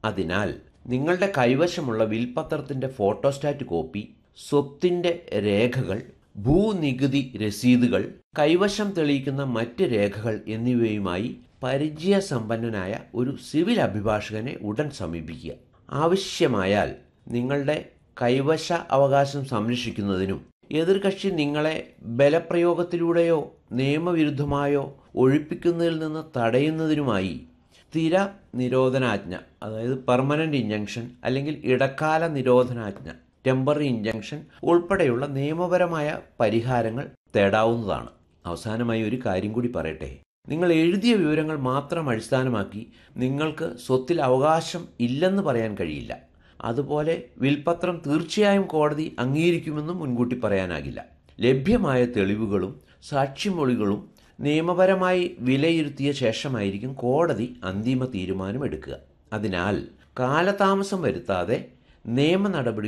അതിനാൽ നിങ്ങളുടെ കൈവശമുള്ള വിൽപത്രത്തിന്റെ ഫോട്ടോസ്റ്റാറ്റ് കോപ്പി സ്വത്തിന്റെ രേഖകൾ ഭൂനികുതി രസീതുകൾ കൈവശം തെളിയിക്കുന്ന മറ്റ് രേഖകൾ എന്നിവയുമായി പരിചയസമ്പന്നനായ ഒരു സിവിൽ അഭിഭാഷകനെ ഉടൻ സമീപിക്കുക ആവശ്യമായാൽ നിങ്ങളുടെ കൈവശ അവകാശം സംരക്ഷിക്കുന്നതിനും എതിർകക്ഷി നിങ്ങളെ ബലപ്രയോഗത്തിലൂടെയോ നിയമവിരുദ്ധമായോ ഒഴിപ്പിക്കുന്നതിൽ നിന്ന് തടയുന്നതിനുമായി സ്ഥിര നിരോധനാജ്ഞ അതായത് പെർമനന്റ് ഇഞ്ചക്ഷൻ അല്ലെങ്കിൽ ഇടക്കാല നിരോധനാജ്ഞ ടെമ്പററി ഇഞ്ചക്ഷൻ ഉൾപ്പെടെയുള്ള നിയമപരമായ പരിഹാരങ്ങൾ തേടാവുന്നതാണ് അവസാനമായി ഒരു കാര്യം കൂടി പറയട്ടെ നിങ്ങൾ എഴുതിയ വിവരങ്ങൾ മാത്രം അടിസ്ഥാനമാക്കി നിങ്ങൾക്ക് സ്വത്തിൽ അവകാശം ഇല്ലെന്ന് പറയാൻ കഴിയില്ല അതുപോലെ വിൽപത്രം തീർച്ചയായും കോടതി അംഗീകരിക്കുമെന്നും മുൻകൂട്ടി പറയാനാകില്ല ലഭ്യമായ തെളിവുകളും സാക്ഷിമൊഴികളും നിയമപരമായി വിലയിരുത്തിയ ശേഷമായിരിക്കും കോടതി അന്തിമ തീരുമാനം എടുക്കുക അതിനാൽ കാലതാമസം വരുത്താതെ നിയമ നടപടി